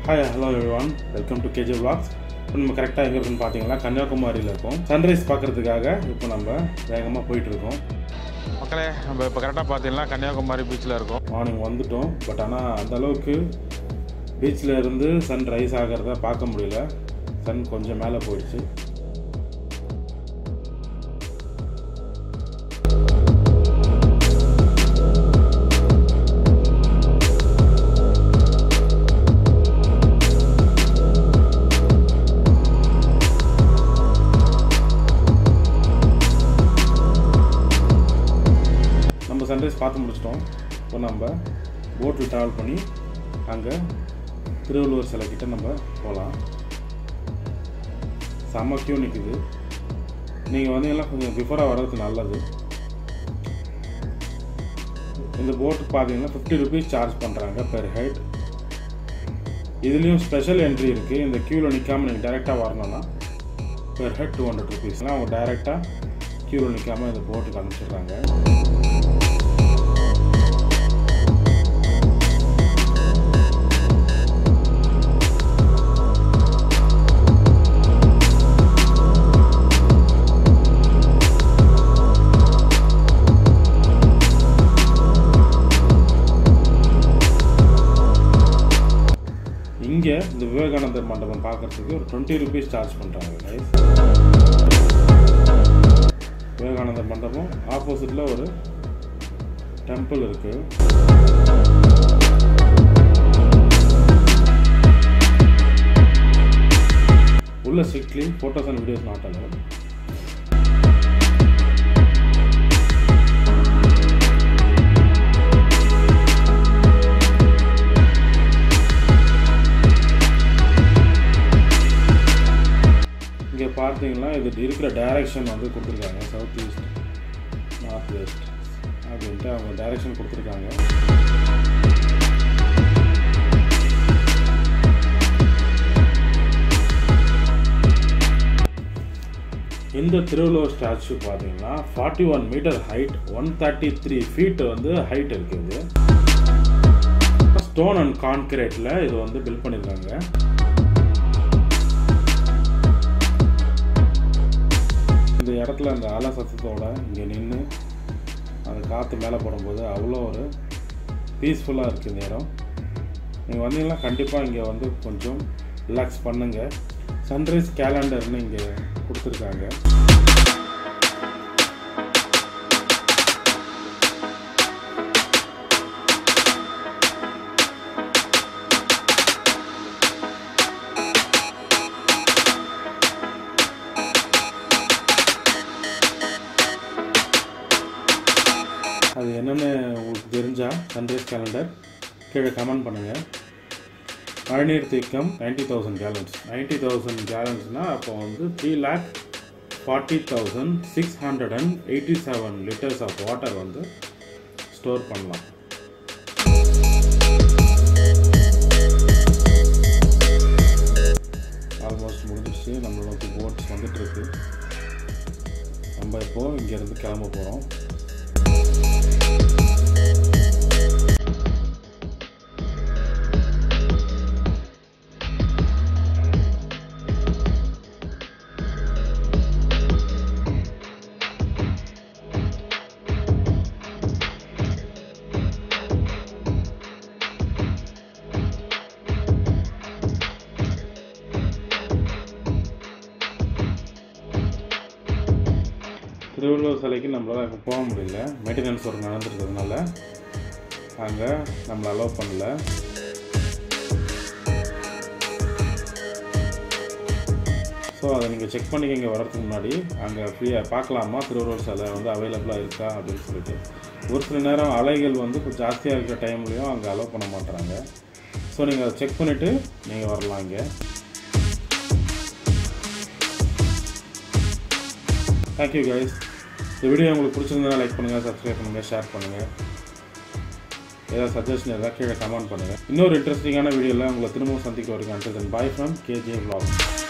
Hi hello everyone welcome to KJ vlogs இப்போ நம்ம கரெக்டாக எங்கே இருக்குன்னு பார்த்தீங்கன்னா கன்னியாகுமரியில் இருக்கோம் சன்ரைஸ் பார்க்குறதுக்காக இப்போ நம்ம வேகமாக போயிட்டுருக்கோம் மக்களே நம்ம இப்போ கரெக்டாக பார்த்தீங்கன்னா கன்னியாகுமரி பீச்சில் இருக்கோம் மார்னிங் வந்துட்டோம் பட் ஆனால் அந்த அளவுக்கு பீச்சில் இருந்து சன் ரைஸ் ஆகிறத பார்க்க முடியல சன் கொஞ்சம் மேலே போயிடுச்சு நம்ம சன்ரைஸ் பார்த்து முடிச்சிட்டோம் இப்போ நம்ம போட்டில் ட்ராவல் பண்ணி அங்கே திருவள்ளுவர் சிலை கிட்ட நம்ம போகலாம் செம்ம கியூ நிற்குது நீங்கள் வந்தீங்கன்னா கொஞ்சம் பிஃபோராக வர்றது நல்லது இந்த போட்டுக்கு பார்த்தீங்கன்னா ஃபிஃப்டி ருபீஸ் சார்ஜ் பண்ணுறாங்க பெர் ஹெட் இதுலேயும் ஸ்பெஷல் என்ட்ரி இருக்குது இந்த க்யூவில் நிற்காம நீங்கள் டேரெக்டாக வரணும்னா பெர் ஹெட் டூ ஹண்ட்ரட் ருபீஸ்லாம் அவங்க டேரெக்டாக க்யூவில் நிற்காம இந்த போட்டுக்கு அனுப்பிச்சிடுறாங்க இங்கே இந்த விவேகானந்தர் மண்டபம் பார்க்கறதுக்கு ஒரு டுவெண்ட்டி ருபீஸ் சார்ஜ் பண்ணுறாங்க guys. விவேகானந்தர் மண்டபம் ஆப்போசிட்டில் ஒரு டெம்பிள் இருக்குது உள்ள strictly photos and videos not allowed இங்கே பார்த்தீங்கன்னா இது இருக்கிற டைரக்ஷன் வந்து கொடுத்துருக்காங்க சவுத் ஈஸ்ட் நார்த் வெஸ்ட் அப்படின்ட்டு அவங்க டைரக்ஷன் கொடுத்துருக்காங்க இந்த திருவள்ளுவர் ஸ்டாச்சு பார்த்தீங்கன்னா forty one metre height one thirty three feet வந்து ஹைட் இருக்குது ஸ்டோன் அண்ட் கான்கிரீட்டில் இது வந்து பில்ட் பண்ணியிருக்காங்க இந்த இடத்துல அந்த அலை சத்தத்தோட இங்கே நின்று அந்த காற்று மேலே போடும்போது அவ்வளோ ஒரு பீஸ்ஃபுல்லாக இருக்குது இந்த இடம் நீங்கள் வந்தீங்கன்னா கண்டிப்பாக இங்கே வந்து கொஞ்சம் ரிலாக்ஸ் பண்ணுங்கள் சன்ரைஸ் கேலண்டர்னு இங்கே கொடுத்துருக்காங்க அது என்னென்னு உங்களுக்கு தெரிஞ்சால் சன்ரைஸ் கேலண்டர் கீழே கமெண்ட் பண்ணுங்கள் மழைநீர் தேக்கம் ninety thousand gallons ninety thousand கேலன்ஸ்னால் அப்போ வந்து three lakh forty thousand six hundred and eighty seven litres of water வந்து ஸ்டோர் பண்ணலாம் ஆல்மோஸ்ட் முடிஞ்சிச்சு நம்மளோட போட்ஸ் வந்துட்டுருக்கு நம்ம இப்போது இங்கேருந்து கிளம்ப போகிறோம் திருவள்ளுவர் சிலைக்கு நம்மளால் இப்போ போக முடியல மெயின்டெனன்ஸ் ஒர்க் நடந்துருக்கிறதுனால அங்கே நம்மளை அலோவ் பண்ணல ஸோ அதை நீங்கள் செக் பண்ணிக்கங்க வரதுக்கு முன்னாடி அங்கே ஃப்ரீயாக பார்க்கலாமா திருவள்ளுவர் சிலை வந்து அவைலபிளாக இருக்கா அப்படின்னு சொல்லிட்டு ஒரு சில நேரம் அலைகள் வந்து கொஞ்சம் ஜாஸ்தியாக இருக்கிற டைம்லேயும் அங்கே அலோவ் பண்ண மாட்டுறாங்க ஸோ நீங்கள் அதை செக் பண்ணிவிட்டு நீங்கள் வரலாம் இங்கே தேங்க்யூ கைஸ் இந்த வீடியோ உங்களுக்கு பிடிச்சிருந்தா லைக் பண்ணுங்கள் சப்ஸ்கிரைப் பண்ணுங்கள் ஷேர் பண்ணுங்கள் ஏதாவது சஜஷன் ஏதாவது கீழே கமெண்ட் பண்ணுங்கள் இன்னொரு இன்ட்ரெஸ்டிங்கான வீடியோவில் உங்களை திரும்பவும் சந்திக்க வரைக்கும் and bye from KJ vlog